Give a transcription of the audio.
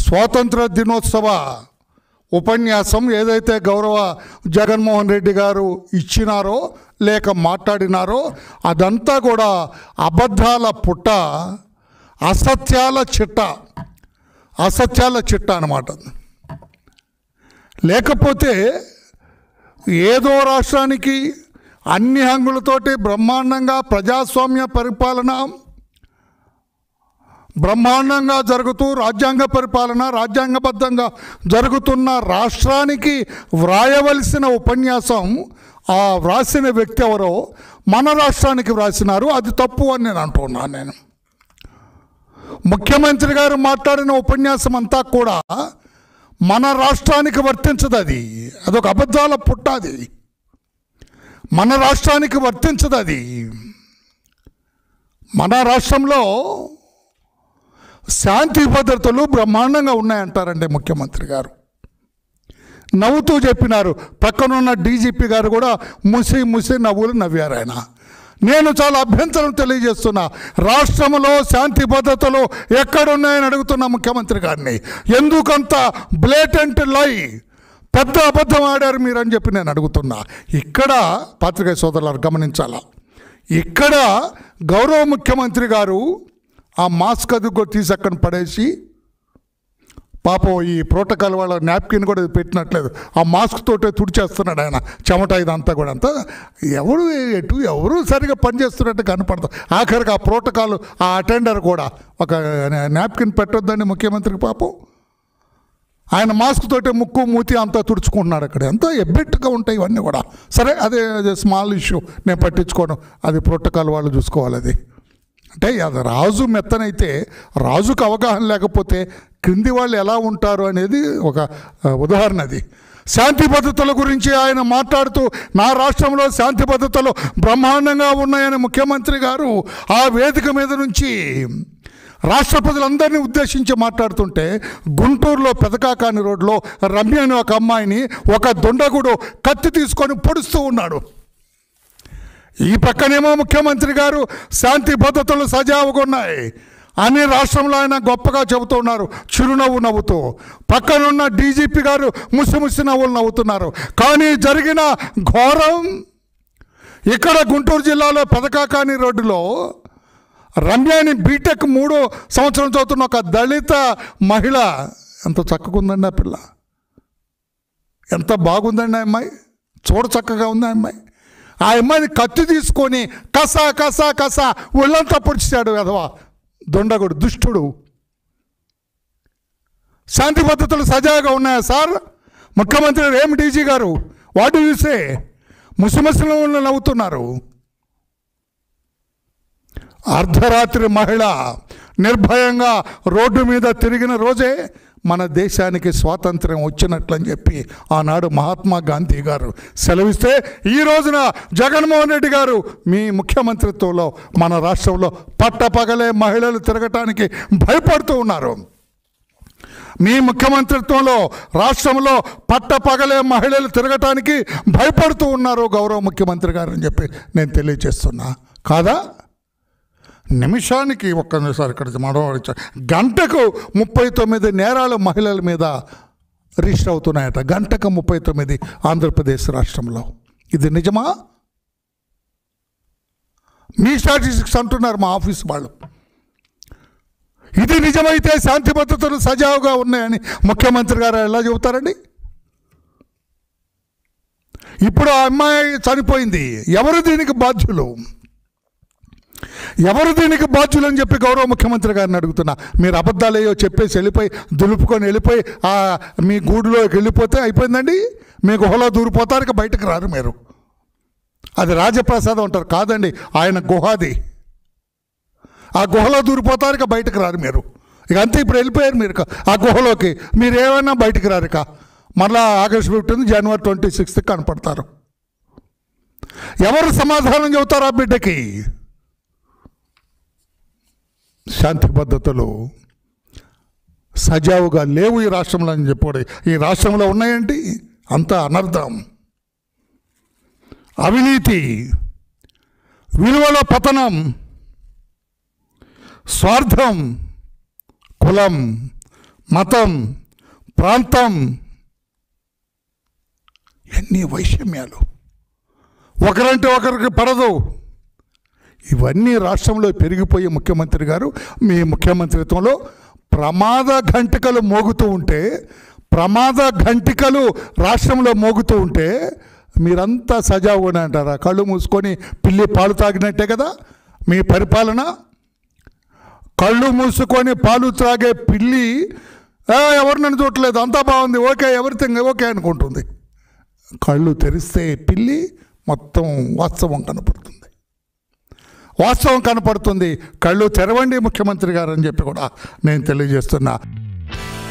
స్వాతంత్ర దినోత్సవ ఉపన్యాసం ఏదైతే గౌరవ జగన్మోహన్ రెడ్డి గారు ఇచ్చినారో లేక మాట్లాడినారో అదంతా కూడా అబద్ధాల పుట్ట అసత్యాల చిట్ట అసత్యాల చిట్ట అన్నమాట లేకపోతే ఏదో రాష్ట్రానికి అన్ని హంగులతోటి బ్రహ్మాండంగా ప్రజాస్వామ్య పరిపాలన బ్రహ్మాండంగా జరుగుతూ రాజ్యాంగ పరిపాలన రాజ్యాంగబద్ధంగా జరుగుతున్న రాష్ట్రానికి వ్రాయవలసిన ఉపన్యాసం ఆ వ్రాసిన వ్యక్తి ఎవరో మన రాష్ట్రానికి వ్రాసినారు అది తప్పు అని నేను అంటున్నాను నేను ముఖ్యమంత్రి గారు మాట్లాడిన ఉపన్యాసం అంతా కూడా మన రాష్ట్రానికి వర్తించదు అది అదొక అబద్ధాల పుట్ట అది మన రాష్ట్రానికి వర్తించదు అది మన రాష్ట్రంలో శాంతి భద్రతలు బ్రహ్మాండంగా ఉన్నాయంటారండి ముఖ్యమంత్రి గారు నవ్వుతూ చెప్పినారు పక్కనున్న డీజీపీ గారు కూడా ముసి ముసి నవ్వులు నవ్వారు ఆయన నేను చాలా అభ్యంతరం తెలియజేస్తున్నా రాష్ట్రంలో శాంతి భద్రతలు ఎక్కడున్నాయని అడుగుతున్నా ముఖ్యమంత్రి గారిని ఎందుకంత బ్లేటెంట్ లై పెద్ద అబద్ధం ఆడారు మీరు అని చెప్పి నేను అడుగుతున్నా ఇక్కడ పాత్రికేయ సోదరులారు గమనించాలా ఇక్కడ గౌరవ ముఖ్యమంత్రి గారు ఆ మాస్క్ అది కూడా తీసి అక్కడ పడేసి పాపం ఈ ప్రోటోకాల్ వాళ్ళ నాప్కిన్ కూడా పెట్టినట్లేదు ఆ మాస్క్ తోటే తుడిచేస్తున్నాడు ఆయన చెమట ఇదంతా కూడా అంతా ఎవరు ఎటు ఎవరు సరిగా పనిచేస్తున్నట్టు కనపడతాం ఆఖరికి ఆ ప్రోటోకాల్ ఆ అటెండర్ కూడా ఒక నాప్కిన్ పెట్టొద్దండి ముఖ్యమంత్రికి పాపం ఆయన మాస్క్ తోటే ముక్కు మూతి అంతా తుడుచుకుంటున్నాడు అక్కడ ఎంతో ఎబ్బెట్టుగా ఉంటాయి ఇవన్నీ కూడా సరే అదే అదే స్మాల్ ఇష్యూ నేను పట్టించుకోను అది ప్రోటోకాల్ వాళ్ళు చూసుకోవాలి అది అంటే అది రాజు మెత్తనైతే రాజుకు అవగాహన లేకపోతే క్రింది వాళ్ళు ఎలా ఉంటారు అనేది ఒక ఆ, ఉదాహరణ అది శాంతి భద్రతల గురించి ఆయన మాట్లాడుతూ నా రాష్ట్రంలో శాంతి భద్రతలు బ్రహ్మాండంగా ఉన్నాయని ముఖ్యమంత్రి గారు ఆ వేదిక మీద నుంచి రాష్ట్ర ప్రజలందరినీ ఉద్దేశించి మాట్లాడుతుంటే గుంటూరులో పెదకాకాని రోడ్లో రమ్య అనే ఒక అమ్మాయిని ఒక దుండగుడు కత్తి తీసుకొని పొడుస్తూ ఉన్నాడు ఈ పక్కనేమో ముఖ్యమంత్రి గారు శాంతి భద్రతలు సజావుగా ఉన్నాయి అన్ని రాష్ట్రంలో ఆయన గొప్పగా చెబుతున్నారు చిరునవ్వు నవ్వుతూ పక్కనున్న డీజీపీ గారు ముసిముసి నవ్వులు నవ్వుతున్నారు కానీ జరిగిన ఘోరం ఇక్కడ గుంటూరు జిల్లాలో పెదకాకాని రోడ్డులో రమ్యాని బీటెక్ మూడో సంవత్సరం చదువుతున్న ఒక దళిత మహిళ ఎంత చక్కగా ఆ పిల్ల ఎంత బాగుందండి ఆ అమ్మాయి చూడ చక్కగా ఉంది ఆ అమ్మాయి ఆ అమ్మాయిని కత్తి తీసుకొని కసా కసా కసా ఒళ్ళంతా పొడిచాడు కదవా దొండగుడు దుష్టుడు శాంతి భద్రతలు సజావుగా ఉన్నాయా సార్ ముఖ్యమంత్రి ఏం డీజీ గారు వాడు చూసే ముసిముసలు నవ్వుతున్నారు అర్ధరాత్రి మహిళ నిర్భయంగా రోడ్డు మీద తిరిగిన రోజే మన దేశానికి స్వాతంత్రం వచ్చినట్లని చెప్పి ఆనాడు మహాత్మా గాంధీ గారు సెలవిస్తే ఈ రోజున జగన్మోహన్ రెడ్డి గారు మీ ముఖ్యమంత్రిత్వంలో మన రాష్ట్రంలో పట్టపగలే మహిళలు తిరగటానికి భయపడుతూ ఉన్నారు మీ ముఖ్యమంత్రిత్వంలో రాష్ట్రంలో పట్టపగలే మహిళలు తిరగటానికి భయపడుతూ ఉన్నారు గౌరవ ముఖ్యమంత్రి గారు అని చెప్పి నేను తెలియజేస్తున్నా కాదా నిమిషానికి ఒక్కసారి ఇక్కడ మనం గంటకు ముప్పై తొమ్మిది నేరాలు మహిళల మీద రిజిస్టర్ అవుతున్నాయట గంటకు ముప్పై తొమ్మిది ఆంధ్రప్రదేశ్ రాష్ట్రంలో ఇది నిజమా మీ స్టాటిస్టిక్స్ అంటున్నారు మా ఆఫీస్ వాళ్ళు ఇది నిజమైతే శాంతి భద్రతలు సజావుగా ఉన్నాయని ముఖ్యమంత్రి గారు ఎలా చెబుతారండి ఇప్పుడు ఆ అమ్మాయి చనిపోయింది ఎవరు దీనికి బాధ్యులు ఎవరు దీనికి బాధ్యులు అని చెప్పి గౌరవ ముఖ్యమంత్రి గారిని అడుగుతున్నా మీరు అబద్ధాలేయో చెప్పేసి వెళ్ళిపోయి దులుపుకొని వెళ్ళిపోయి ఆ మీ గూడులోకి వెళ్ళిపోతే అయిపోయిందండి మీ గుహలో దూరిపోతారు ఇక బయటకు రారు మీరు అది రాజప్రసాదం అంటారు కాదండి ఆయన గుహాది ఆ గుహలో దూరిపోతారు ఇక బయటకు రారు మీరు ఇక అంతే ఇప్పుడు వెళ్ళిపోయారు మీరు ఇక ఆ గుహలోకి మీరు ఏమైనా బయటకు రారు ఇక మళ్ళా August fifteen January twenty sixth కనపడతారు ఎవరు సమాధానం చెబుతారు ఆ బిడ్డకి శాంతి పద్ధతులు సజావుగా లేవు ఈ రాష్ట్రంలో అని చెప్పాడు ఈ రాష్ట్రంలో ఉన్నాయండి అంత అనర్థం అవినీతి విలువల పతనం స్వార్థం కులం మతం ప్రాంతం ఎన్ని వైషమ్యాలు ఒకరంటే ఒకరికి పడదు ఇవన్నీ రాష్ట్రంలో పెరిగిపోయి ముఖ్యమంత్రి గారు మీ ముఖ్యమంత్రిత్వంలో ప్రమాద ఘంటికలు మోగుతూ ఉంటే ప్రమాద ఘంటికలు రాష్ట్రంలో మోగుతూ ఉంటే మీరంతా సజావుని అంటారా కళ్ళు మూసుకొని పిల్లి పాలు తాగినట్టే కదా మీ పరిపాలన కళ్ళు మూసుకొని పాలు త్రాగే పిల్లి "ఆ, ఎవరు నన్ను చూడలేదు అంతా బాగుంది ఓకే ఎవరిథింగ్ ఓకే అనుకుంటుంది కళ్ళు తెరిస్తే పిల్లి మొత్తం వాస్తవం కనపడుతుంది వాస్తవం కనపడుతుంది కళ్ళు తెరవండి ముఖ్యమంత్రి గారు అని చెప్పి కూడా నేను తెలియజేస్తున్నా